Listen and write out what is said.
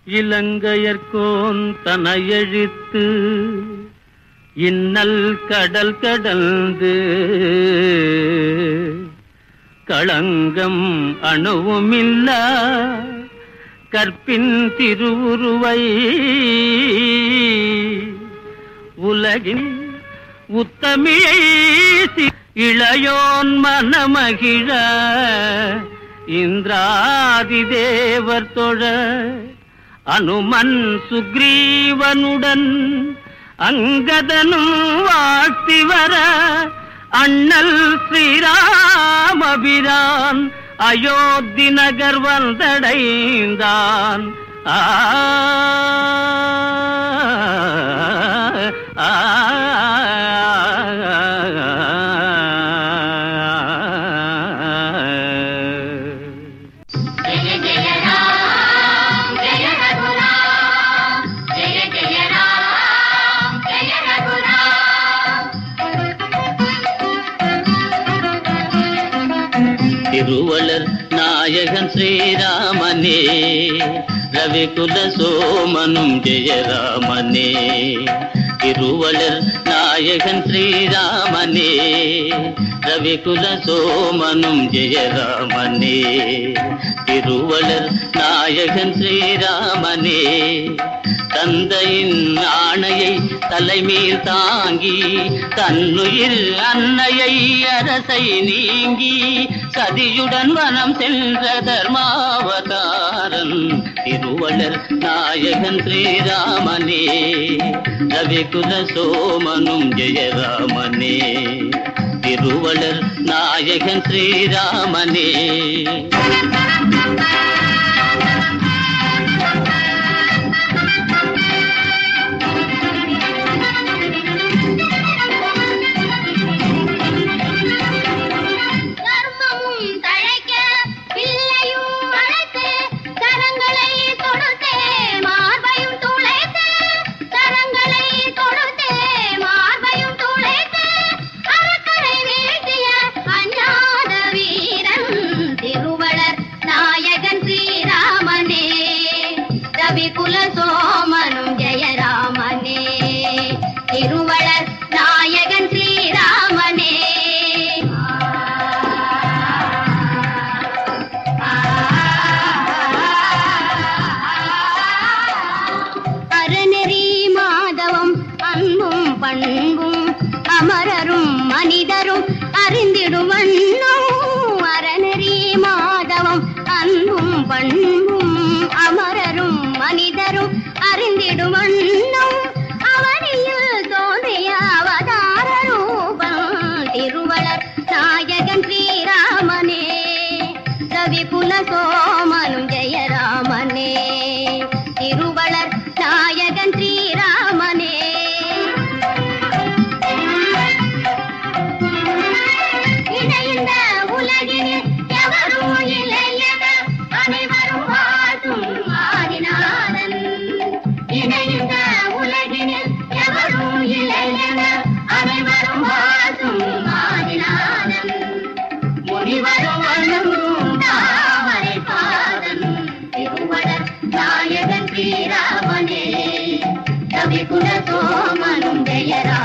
இலங்கையர்கோன் தனையழித்து இன்னல் கடல் கடந்து களங்கம் அணுவுமில்லா கற்பின் திருவுருவை உலகின் உத்தமியை சி- இளையோன் மனமகிழ இந்திராதி தேவர் தொழ அனுமன் சுக்ரீவனுடன் அங்கதனும் வாழ்த்தி வர அண்ணல் ஸ்ரீராமபிரான் அயோத்தி நகர் வந்தடைந்தான் ஆ ஆ, జయ జయ రామ్ జయ రఘురామ్ జయ జయ రామ్ జయ రఘురామ్ திருவளர் நாயகன் ஸ்ரீராமனே ரவிகுல சோமனும் ஜெயராமனே திருவளர் நாயகன் ஸ்ரீராமனே ரவிகுல சோமனும் ஜெயராமனே திருவளர் நாயகன் ஸ்ரீராமனே தந்தையின் ஆணையை தலைமீர் தாங்கி தன்னுயிர் அன்னையை அரசை நீங்கி சதியுடன் வனம் சென்ற தர்மாவதாரன் திருவளர் நாயகன் ஸ்ரீராமனே ரவிகுல சோமனும் ஜெயராமனே திருவளர் நாயகன் ஸ்ரீராமனே தர்மமும் தழைக்க பிள்ளையும் அழைத்து கரங்களை தொடுத்தே மார்பையும் துளைத்து கரங்களை தொடுத்தே மார்பையும் துளைத்து அரக்கரை வீழ்த்திய அஞ்ஞாத வீரன் திருவளர் நாயகன் ஸ்ரீராமனே ரவிகுல சோமனும் ஜெயராமனே திருவளர் நாயகன் ஸ்ரீராமனே அறநெறி மாதவம் அன்பும் பண்பும் அமரரும் மனிதரும் அறிந்திடுவண்ணும் அறநெறி மாதவம் அன்பும் பண்பும் அமரரும் மனிதரும் அறிந்திடுவண்ணும் அவனியில் தோன்றிய அவதார ரூபம் திருவளர் நாயகன் ஸ்ரீராமனே ரவிகுல சோமனும் ஜெயராமனே திருவளர் நாயகன் ஸ்ரீராமனே இணைந்த உலகினில் எவரும் இல்லையென அனைவரும் வாழும் ஆதிநாதன் இணைந்த உலகினில் எவரும் இல்லையென அனைவரும் வாழும் ஆதிநாதன் முனிவரும் வணங்கும் தாமரை பாதன் திருவளர் நாயகன் ஸ்ரீராமனே கவிகுல சோமனும் ஜெயரா